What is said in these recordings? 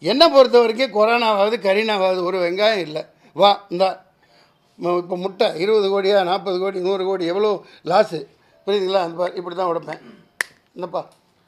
என்னை பொறுத்த வரைக்கும் கொரோனாவாவது கரீனாவாவது ஒரு வெங்காயம் இல்லை வா இந்தா இப்போ முட்டை இருபது கோடியா நாற்பது கோடி நூறு கோடி எவ்வளோ லாஸு புரியுதுங்களா அந்த பாரு இப்படி தான் உடைப்பேன் என்னப்பா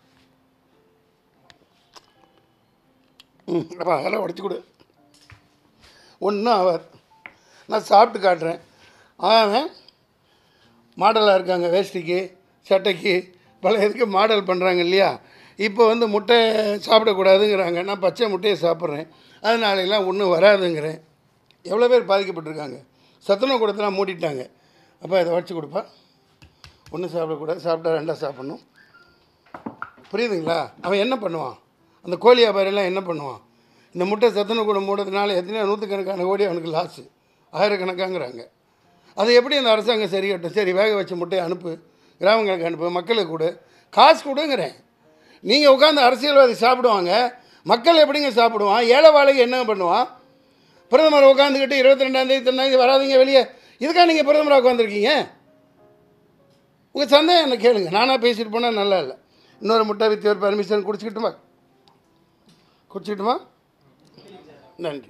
ம் அப்பா அதெல்லாம் உடச்சி கொடு ஒன்றும் ஆகாது நான் சாப்பிட்டு காட்டுறேன் அவன் மாடலாக இருக்காங்க வேஷ்டிக்கு சட்டைக்கு பல இதுக்கு மாடல் பண்ணுறாங்க இல்லையா இப்போ வந்து முட்டை சாப்பிடக்கூடாதுங்கிறாங்க நான் பச்சை முட்டையை சாப்பிட்றேன் அதனாலெல்லாம் ஒன்றும் வராதுங்கிறேன் எவ்வளோ பேர் பாதிக்கப்பட்டிருக்காங்க சத்துணவு கூடத்தெல்லாம் மூடிட்டாங்க அப்போ இதை வச்சு கொடுப்பா ஒன்றும் சாப்பிடக்கூடாது சாப்பிட்டா ரெண்டாக சாப்பிட்ணும் புரியுதுங்களா அவன் என்ன பண்ணுவான் அந்த கோழி வியாபாரியெல்லாம் என்ன பண்ணுவான் இந்த முட்டை சத்துணவு கூட மூடுறதுனால எத்தனையோ நூற்றுக்கணக்கான கோடி அவனுக்கு லாஸு ஆயிரக்கணக்காங்கிறாங்க அது எப்படி அந்த அரசாங்கம் சரி கட்டும் சரி வேக வச்ச முட்டையை அனுப்பு கிராமங்களுக்கு அனுப்பு மக்களுக்கு கொடு காசு கொடுங்கிறேன் நீங்கள் உட்காந்து அரசியல்வாதி சாப்பிடுவாங்க மக்கள் எப்படிங்க சாப்பிடுவான் ஏழை வாழைக்கு என்ன பண்ணுவான் பிரதமர் உட்காந்துக்கிட்டு இருபத்தி ரெண்டாந்தேதி தந்தாங்க வராதீங்க வெளியே இதுக்காக நீங்கள் பிரதமராக உட்காந்துருக்கீங்க உங்கள் சந்தேகம் என்ன கேளுங்க நானாக பேசிட்டு போனால் நல்லா இல்லை இன்னொரு முட்டை வித் ஒரு பர்மிஷன் குடிச்சிக்கிட்டுமா குடிச்சிக்கிட்டுமா நன்றி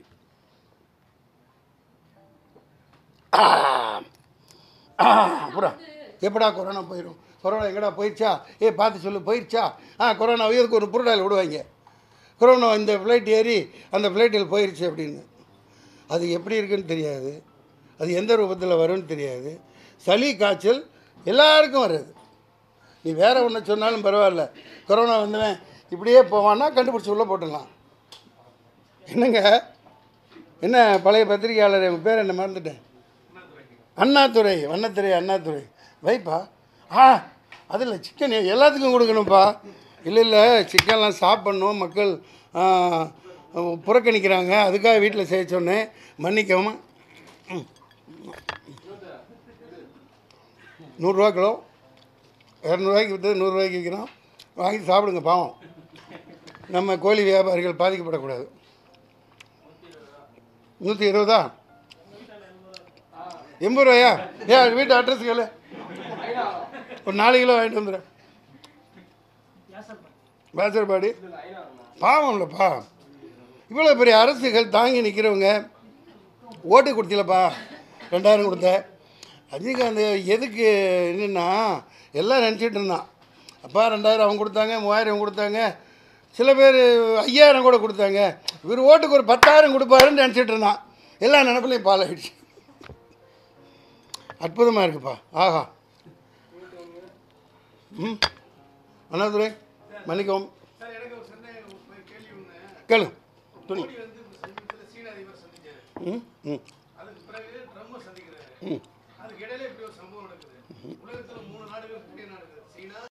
ஆ. ஆ, புறா எப்படா கொரோனா போயிடும் கொரோனா எங்கடா போயிடுச்சா ஏ பார்த்து சொல்லு போயிடுச்சா ஆ கொரோனா இதுக்கு ஒரு புருடாயில் விடுவாங்க கொரோனா இந்த ஃப்ளைட் ஏறி அந்த ஃப்ளைட்டில் போயிடுச்சு அப்படின்னு அது எப்படி இருக்குன்னு தெரியாது அது எந்த ரூபத்தில் வரும்னு தெரியாது சளி காய்ச்சல் எல்லாருக்கும் வருது நீ வேற ஒன்று சொன்னாலும் பரவாயில்ல கொரோனா வந்தவன் இப்படியே போவான்னா கண்டுபிடிச்சி உள்ளே போட்டுடலாம் என்னங்க என்ன பழைய பத்திரிகையாளர் உங்கள் பேர் என்ன மறந்துட்டேன் அண்ணாதுரை வண்ணத்துறை அண்ணாதுரை வைப்பா ஆ அதில் சிக்கன் எல்லாத்துக்கும் கொடுக்கணும்ப்பா இல்லை இல்லை சிக்கன்லாம் சாப்பிட்ணும் மக்கள் ஆ, புறக்கணிக்கிறாங்க அதுக்காக வீட்டில் செய்ய சொன்னேன் மன்னிக்கவும் ம். நூறுரூவா கிலோ இரநூறுவாய்க்கு விற்று நூறுரூவாய்க்கு விற்கிறோம் வாங்கி சாப்பிடுங்க பாவம் நம்ம கோழி வியாபாரிகள் பாதிக்கப்படக்கூடாது நூற்றி இருபதா எண்பது ரூபாயா ஏன் வீட்டு அட்ரஸ் கேளு ஒரு நாலு கிலோ வாங்கிட்டு வந்துடுறேன் பேசர்பாடி பாவம் இல்லைப்பா இவ்வளோ பெரிய அரசுகள் தாங்கி நிற்கிறவங்க ஓட்டு கொடுத்திலப்பா ரெண்டாயிரம் கொடுத்தேன் ரஜினிகாந்த் எதுக்கு என்னன்னா எல்லாம் நினச்சிட்டு இருந்தான் அப்பா ரெண்டாயிரம் அவங்க கொடுத்தாங்க மூவாயிரம் இவங்க கொடுத்தாங்க சில பேர் ஐயாயிரம் கூட கொடுத்தாங்க இவர் ஓட்டுக்கு ஒரு பத்தாயிரம் கொடுப்பாருன்னு நினச்சிட்டு இருந்தான் எல்லா நினப்புலையும் பால் ஆயிடுச்சு அற்புதமாக இருக்குப்பா ஆஹா ம் அண்ணாதுரை மன்னிக்கவும் சார் எனக்கு ஒரு சந்தேகம் ஒரு கேள்வி ஒன்று கேளு துணி மோடி வந்து சமீபத்தில் சீன அதிபர் சந்திச்சாரு ம் ம் அதுக்கு பிறகு ட்ரம்ப் சந்திக்கிறாரு ம் அதுக்கு இடையில இப்படி ஒரு சம்பவம் நடக்குது உலகத்துல மூணு நாடுகள் கூடிய நாடுகள் சீனா